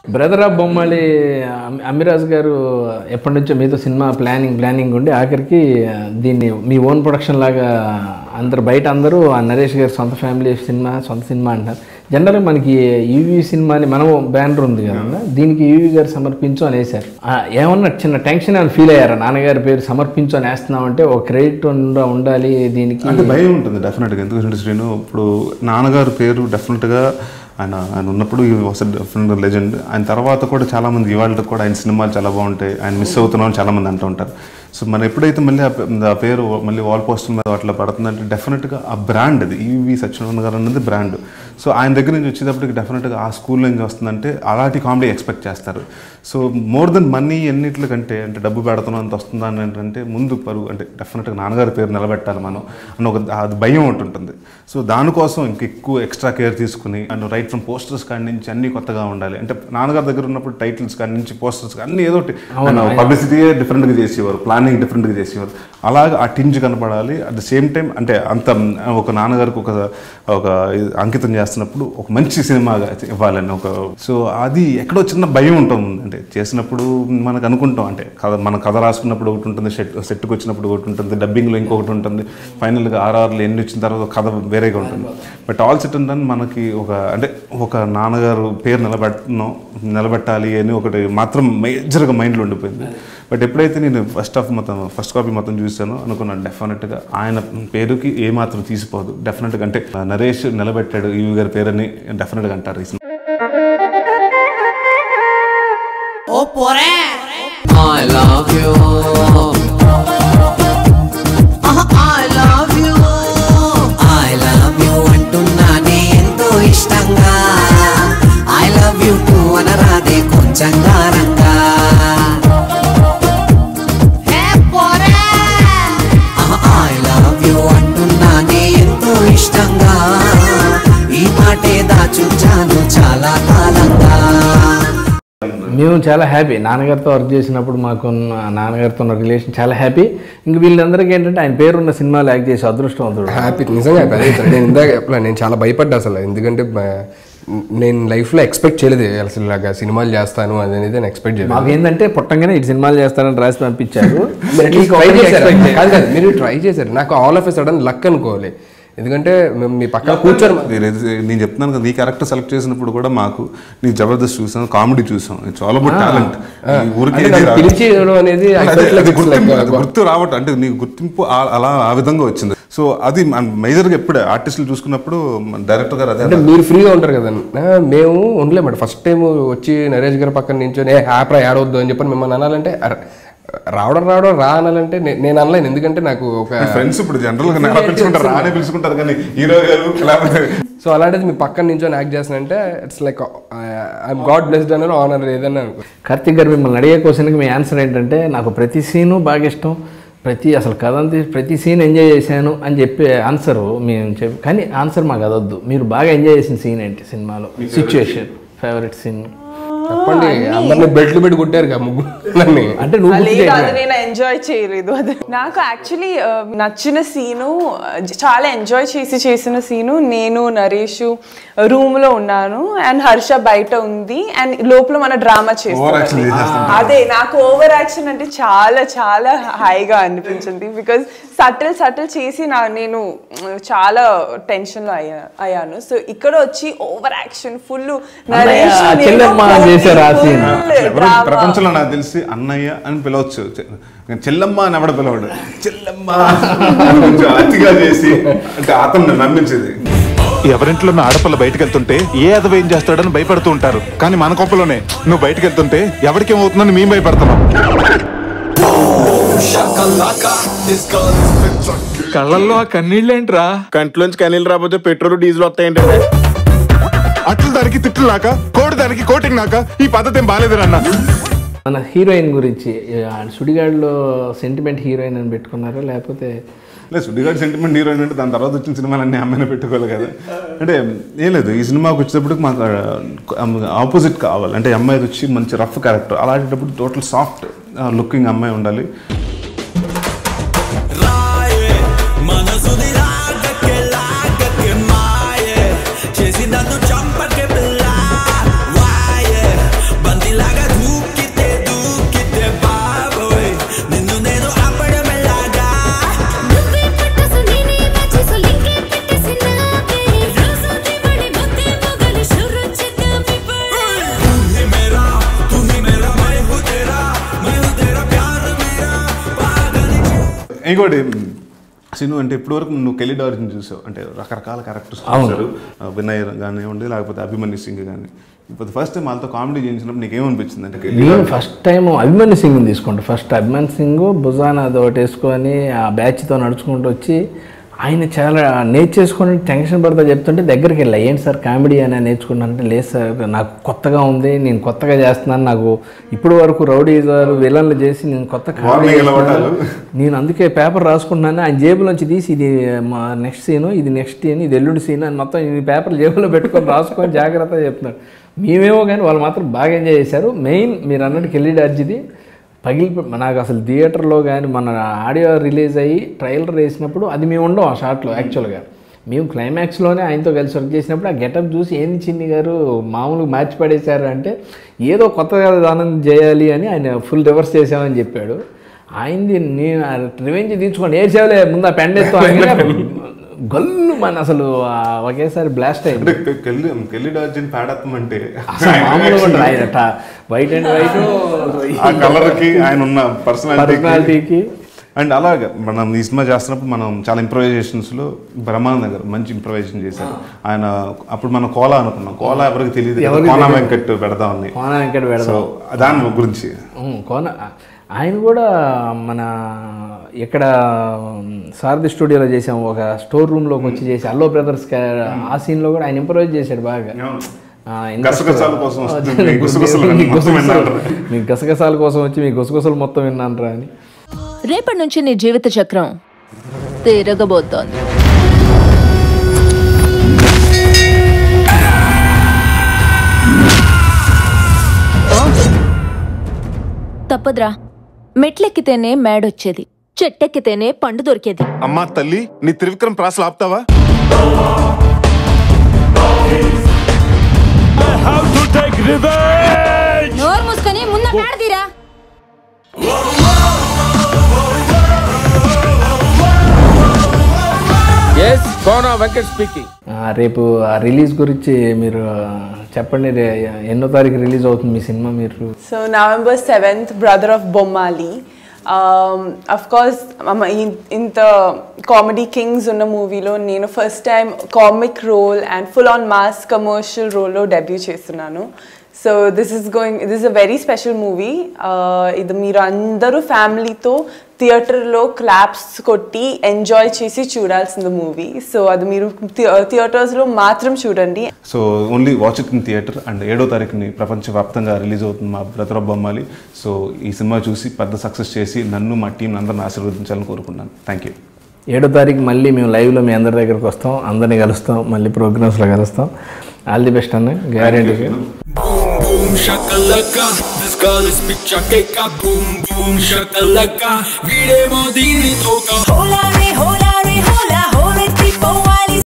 Brother of బొమ్మాలి అమి- అమిరాజ్ గారు ఎప్పటి నుంచో మీతో సినిమా ప్లానింగ్ ప్లానింగ్ ఉండి ఆఖరికి ఆ, దీన్ని మీ ఓన్ ప్రొడక్షన్ లాగా అందరు బయట అందరూ ఆ నరేష్ గారి సొంత ఫ్యామిలీ సినిమా సొంత సినిమా అంటారు జనరల్గా మనకి యూవీ సినిమాని మనం బ్యానర్ ఉంది కదా దీనికి యూవీ గారు సమర్పించు అని వేశారు ఆ, ఏమన్నా చిన్న టెన్షన్ అని ఫీల్ అయ్యారా నాన్నగారి పేరు సమర్పించు అని వేస్తున్నామంటే ఒక క్రెడిట్ ఉండ ఉండాలి దీనికి అంటే భయం ఉంటుంది డెఫినెట్గా ఎందుకంటే శ్రీను ఇప్పుడు నాన్నగారి పేరు డెఫినెట్గా ఆయన ఆయన ఉన్నప్పుడు ఈ వాస్ డెఫినెట్ లెజెండ్ ఆయన తర్వాత కూడా చాలామంది ఇవాళ కూడా ఆయన సినిమాలు చాలా బాగుంటాయి ఆయన మిస్ అవుతున్నాం అని చాలామంది అంటూ ఉంటారు సో మనం ఎప్పుడైతే మళ్ళీ ఆ పే- ఆ పేరు మళ్ళీ వాల్ పోస్టర్ మీద అట్లా పడుతుందంటే డెఫినెట్గా ఆ బ్రాండ్ అది ఈవి సత్యనారాయణ గారు అన్నది బ్రాండ్ సో ఆయన దగ్గర నుంచి వచ్చేటప్పటికి డెఫినెట్గా ఆ స్కూల్ నుంచి వస్తుందంటే అలాంటి కామెడీ ఎక్స్పెక్ట్ చేస్తారు సో మోర్ దెన్ మనీ ఎన్నిట్ల కంటే అంటే డబ్బు పెడుతున్నాం అంత వస్తుందా అని ఏంటంటే ముందు పరుగు అంటే డెఫినెట్గా నాన్నగారి పేరు నిలబెట్టాలి మనం అని ఒక అది భయం ఒకటి ఉంటుంది సో దానికోసం ఇంక ఎక్కువ ఎక్స్ట్రా కేర్ తీసుకుని అండ్ రైట్ ఫ్రమ్ పోస్టర్స్ కాడి నుంచి అన్ని కొత్తగా ఉండాలి అంటే నాన్నగారి దగ్గర ఉన్నప్పుడు టైటిల్స్ కాడి నుంచి పోస్టర్స్ అన్ని ఏదో ఒకటి పబ్లిసిటీ డిఫరెంట్గా చేసేవారు ప్లానింగ్ డిఫరెంట్గా చేసేవారు అలాగే ఆ టింజ్ కనపడాలి అట్ ద సేమ్ టైం అంటే అంత ఒక నాన్నగారికి ఒక ఒక అంకితం చేస్తున్నప్పుడు ఒక మంచి సినిమాగా ఇవ్వాలని ఒక సో అది ఎక్కడో చిన్న భయం ఉంటుంది అంటే చేసినప్పుడు మనకు అనుకుంటాం అంటే కథ మన కథ రాసుకున్నప్పుడు ఒకటి ఉంటుంది సెట్ సెట్కి వచ్చినప్పుడు ఒకటి ఉంటుంది డబ్బింగ్లో ఇంకొకటి ఉంటుంది ఫైనల్గా ఆర్ఆర్లు ఎన్ని వచ్చిన తర్వాత కథ వేరేగా ఉంటుంది బట్ ఆల్ సెట్ అండ్ మనకి ఒక అంటే ఒక నాన్నగారు పేరు నిలబెట్టను నిలబెట్టాలి అని ఒకటి మాత్రం మేజర్గా మైండ్లో ఉండిపోయింది బట్ ఎప్పుడైతే నేను ఫస్ట్ ఆఫ్ మొత్తం ఫస్ట్ కాపీ మొత్తం చూసానో అనుకున్నాను డెఫినెట్గా ఆయన పేరుకి ఏ మాత్రం తీసిపోదు డెఫినెట్గా అంటే నరేష్ నిలబెట్టాడు ఈవి గారి పేరని డెఫినెట్గా అంటారు ఈ cinema Oh, por I love you. Uh, I love you. I love you అంటున్నానే ఎంతో ఇష్టంగా I love you too అనరాదే కొంచెం గారంగా I love you అంటున్నానే ఎంతో ఇష్టంగా ఈ మాటే దాచుంచాను చాలా కాలంగా మేము చాలా హ్యాపీ నాన్నగారితో వర్క్ చేసినప్పుడు మాకు ఉన్న నాన్నగారితో ఉన్న రిలేషన్ చాలా హ్యాపీ ఇంక వీళ్ళందరికీ ఏంటంటే ఆయన పేరున్న సినిమాలు యాక్ట్ చేసి అదృష్టవంతుడు హ్యాపీ నిజంగా happy. అదే సార్ నేను ఇందాక చెప్పలే నేను చాలా భయపడ్డా అసలు ఎందుకంటే బ- నేను లైఫ్లో ఎక్స్పెక్ట్ చేయలేదు అసలు ఇలాగా సినిమాలు చేస్తాను అది అనేది నేను ఎక్స్పెక్ట్ చేయలేదు మాకు ఏంటంటే పుట్టంగానే ఇటు సినిమాలు చేస్తారని రాసి పంపించారు మీరు ట్రై చేశారు కాదు కాదు మీరు ట్రై చేశారు నాకు all of a sudden luck అనుకోవాలి ఎందుకంటే మేము మీ పక్కన కూర్చొని నేను ఏది- నేను చెప్తున్నాను కదా నీ క్యారెక్టర్ సెలెక్ట్ చేసినప్పుడు కూడా మాకు నీ జబర్దస్త్ చూసాం కామెడీ చూసాం ఇట్స్ ఆల్ అబౌట్ టాలెంట్ ఊరికి అంటే ఏది నన్ను రాదు. పిలిచేయడం అనేది I అదే, felt like అది it's గుర్తింపు like అది a- గుర్తు రావటం అంటే నీ గుర్తింపు ఆ- అలా ఆ విధంగా వచ్చింది సో అది మేజర్గా ఎప్పుడే ఆర్టిస్టులు చూసుకున్నప్పుడు డైరెక్టర్ గారు అదే అంటే మీరు ఫ్రీగా ఉంటారు కదా ఆ, మేము ఉండలేమాట ఫస్ట్ టైం వచ్చి నరేష్ గారి పక్కన నించొని ఏ హ్యాపీ ఆడవద్దు అని చెప్పని మిమ్మల్ని అనాలంటే అర- రావడం రావడం రా అనాలంటే నే- నేను అనలేను ఎందుకంటే నాకు ఒక ఫ్రెండ్స్ ఇప్పుడు జనరల్ గా నెల పిలుచుకుంటారు రానే పిలుచుకుంటారు కానీ హీరో గారు లేకపోతే సో అలాంటిది మీ పక్కన నించొని యాక్ట్ చేస్తానంటే it's like I'm god blessed అని ఆనర్ ఏదన్నా అనుకో కార్తిక్ గారు మిమ్మల్ని అడిగే క్వశ్చన్కి మీ ఆన్సర్ ఏంటంటే నాకు ప్రతి సీను బాగా ఇష్టం ప్రతి అసలు కథ అంతా ప్రతి సీన్ ఎంజాయ్ చేశాను అని చెప్పే ఆన్సర్ మేము చెప్పి కానీ ఆన్సర్ మాకు అదొద్దు మీరు బాగా ఎంజాయ్ చేసిన సీన్ ఏంటి సినిమాలో సిచ్యువేషన్ ఫేవరెట్ సీన్ చెప్పండి అందరిని బెల్ట్లు పెట్టి కొట్టారు కదా ముగ్గురు అంటే నువ్వు గుర్తు లేదు చేయట్లే. అది నేను ఎంజాయ్ చేయలేదు అది నాకు యాక్చువల్లీ నచ్చిన సీను చాలా ఎంజాయ్ చేసి చేసిన సీను నేను నరేష్ రూమ్ లో ఉన్నాను అండ్ హర్ష బయట ఉంది అండ్ లోపల మన డ్రామా Over action చేస్తాం చేసేస్తాం. అదే నాకు ఓవర్ యాక్షన్ అంటే చాలా చాలా హాయిగా అనిపించింది బికాజ్ సటిల్ సటిల్ చేసి నా నేను మ్, చాలా టెన్షన్ లో అయ్యా అయ్యాను సో ఇక్కడ వచ్చి ఓవర్ యాక్షన్ ఫుల్ నరేష్ అన్నయ్య, చెల్లెమ్మ చేశారు ఆ scene. ఎవరు ప్రపంచంలో నాకు తెలిసి అన్నయ్య అని పిలవచ్చు చె- చెల్లమ్మ అని ఎవడ పిలవడు చెల్లమ్మ కొంచెం అతిగా చేసి అంటే అతను నమ్మించేది ఎవరింట్లో ఉన్న ఆడపిల్ల బయటకు వెళ్తుంటే ఏ అదవ ఏం చేస్తాడని భయపడుతూ ఉంటారు కానీ మన కొంపలోనే నువ్వు బయటకు వెళ్తుంటే ఎవరికి ఏమవుతుందని మేము భయపడుతున్నాం కళ్ళల్లో ఆ కన్నీళ్ళేంట్రా కంట్లోంచి కనీళ్ళు రాకపోతే పెట్రోల్ డీజిల్ వస్తాయంటే అట్లు దానికి తిట్లు నాక కోడి దానికి కోటింగ్ నాక ఈ పద్ధతి ఏం బాగాలేదురన్న మన హీరోయిన్ గురించి ఆ, సుడిగాడులో సెంటిమెంట్ హీరోయిన్ అని పెట్టుకున్నారా లేకపోతే లేదు సుడిగాడి సెంటిమెంట్ హీరోయిన్ అంటే దాని తర్వాత వచ్చిన సినిమాలన్నీ అమ్మాయిని పెట్టుకోవాలి కదా అంటే ఏం లేదు ఈ సినిమాకి వచ్చేటప్పటికి మాకు ఆపోజిట్ కావాలి అంటే అమ్మాయి వచ్చి మంచి రఫ్ క్యారెక్టర్ అలాంటప్పుడు టోటల్ సాఫ్ట్ లుకింగ్ అమ్మాయి ఉండాలి మనసుది రాగకే లాగకే మాయే చేసి నన్ను చంపకే పిల్ల వాయే బందిలాగా దూకితే దూకితే బాబోయ్ నిన్ను నేను ఆపడం ఎలాగా నువ్వే పట్టసు నేనే వచ్చేసు లింకే పెట్టేసి నాకే రోజు దివడి ముద్దే మొగలి షురు చేద్దాం ఇప్పుడు तू ही मेरा तू ही मेरा मैं हूँ तेरा मैं हूँ तेरा प्यार मेरा पागल ఇంకోటి సిను అంటే ఇప్పటివరకు నువ్వు కెలి డార్జిన్ చూసావు అంటే రకరకాల క్యారెక్టర్స్ చూసారు వినయ్ కానివ్వండి లేకపోతే అభిమన్యు సింగ్ కానీ ఇప్పుడు ఫస్ట్ టైం వాళ్ళతో కామెడీ చేయించినప్పుడు నీకు ఏమనిపించింది అంటే కెలి నేను ఫస్ట్ టైం అభిమన్యు సింగ్ని తీసుకుంటా ఫస్ట్ అభిమన్యు సింగ్ భుజాన అది ఒకటి వేసుకొని ఆ బ్యాచ్తో నడుచుకుంటూ వచ్చి ఆయన చాలా నేర్చేసుకొని టెన్షన్ పడతా చెప్తుంటే దగ్గరికి వెళ్ళా ఏంటి సార్ కామెడీ అని నేర్చుకున్నానంటే లేదు సార్ నాకు కొత్తగా ఉంది నేను కొత్తగా చేస్తున్నాను నాకు ఇప్పుడు వరకు రౌడీ విలన్లు చేసి నేను కొత్త comedy Warning ఎలా చేస్తున్నాను. పట్టాలి? నేను అందుకే పేపర్ రాసుకుంటున్నాను ఆయన జేబులోంచి తీసి ఇది మా నెక్స్ట్ సీను ఇది నెక్స్ట్ సీన్ ఇది ఎల్లుడి సీన్ అని మొత్తం ఈ పేపర్ జేబులో పెట్టుకొని రాసుకొని జాగ్రత్తగా చెప్తున్నాడు మేమేమో కానీ వాళ్ళు మాత్రం బాగా ఎంజాయ్ చేశారు మెయిన్ మీరు అన్నట్టు కెళ్ళి డార్జిది పగిలి నాకు అసలు థియేటర్లో కానీ మన ఆడియో రిలీజ్ అయ్యి ట్రైలర్ వేసినప్పుడు అది మేము ఉండం ఆ షాట్లో యాక్చువల్గా మేము క్లైమాక్స్లోనే ఆయనతో కలిసి వర్క్ చేసినప్పుడు ఆ గెటప్ చూసి ఏంది చిన్ని గారు మామూలుగా మ్యాచ్ పడేశారు అంటే ఏదో కొత్తగా దానం చేయాలి అని ఆయన ఫుల్ రివర్స్ చేసామని చెప్పాడు ఆయనది నేను రివెంజ్ తీర్చుకోండి ఏ సేవలే ముందు ఆ పెండెత్తో గల్లు మన అసలు ఆ ఒకేసారి బ్లాస్ట్ అయింది అంటే కెల్లి కెల్లి డార్జిన్ పాడత్వం అంటే అసలు మామూలుగా ఉండదు ఆయన వైట్ అండ్ వైట్ ఆ కలర్ కి ఆయన ఉన్న పర్సనాలిటీ పర్సనాలిటీకి అండ్ అలాగే మనం ఈ సినిమా చేస్తున్నప్పుడు మనం చాలా improvisations లో బ్రహ్మానంద గారు మంచి ఇంప్రొవైజేషన్ చేశారు ఆయన అప్పుడు మనం కోలా అనుకున్నాం కోలా ఎవరికి తెలియదు కదా, ఎవరికి కోనా తెలియదు. వెంకట్ పెడదామని కోన వెంకట సో పెడదాం దాని గురించి ఉమ్, కోన ఆయన కూడా మన ఇక్కడ సారథి స్టూడియోలో చేసాం ఒక స్టోర్ రూమ్లోకి వచ్చి చేసి అల్లో బ్రదర్స్ ఆ సీన్లో కూడా ఆయన ఇంప్రూవైజ్ చేశాడు బాగా ఆ, interest- గసగసాల కోసం వస్తుంది, మీ గుసగుసలు మీ మొత్తం గుసగుసలు- విన్నారా? మీ గసగసాల కోసం వచ్చి మీ గుసగుసలు మొత్తం విన్నాను అని రేపటి నుంచి నీ జీవిత చక్రం తిరగబోతోంది తప్పదురా మెట్లెక్కితేనే మేడొచ్చేది చెట్టెక్కితేనే పండు దొరికేది అమ్మా తల్లి నీ త్రివిక్రమ్ ప్రాసలు ఆపుతావా నోరు మూసుకొని ముందు మేడదీరా ఎస్ కోనా వెంకట్ స్పీకింగ్ ఆ, రేపు ఆ రిలీజ్ గురించి మీరు చెప్పండి రే- ఎన్నో తారీఖు రిలీజ్ అవుతుంది మీ సినిమా మీరు so November seventh brother of Bommali of course ఇంత కామెడీ కింగ్స్ ఉన్న మూవీలో నేను first time comic role and full on mass commercial రోల్లో డెబ్యూ చేస్తున్నాను so this is going this a very special movie ఇది మీరు అందరూ ఫ్యామిలీతో థియేటర్లో క్లాప్స్ కొట్టి ఎంజాయ్ చేసి చూడాల్సిన మూవీ సో అది మీరు థియేటర్స్లో మాత్రం చూడండి so only watch it in theatre and ఏడో తారీఖుని ప్రపంచవ్యాప్తంగా రిలీజ్ అవుతుంది మా బ్రదర్ ఆఫ్ బొమ్మాలి సో ఈ సినిమా చూసి పెద్ద సక్సెస్ చేసి నన్ను మా టీం అందరిని ఆశీర్వదించాలని కోరుకున్నాను థ్యాంక్ యూ ఏడో తారీఖు మళ్ళీ మేము లైవ్లో మీ అందరి దగ్గరకు వస్తాం అందరినీ కలుస్తాం మళ్ళీ ప్రోగ్రామ్స్లో కలుస్తాం ఆల్ ది బెస్ట్ అన్న గ్యారెంటీగా boom shakalaka This girl is picture cake boom boom shakalaka వీడేమో దీని తోక హోలా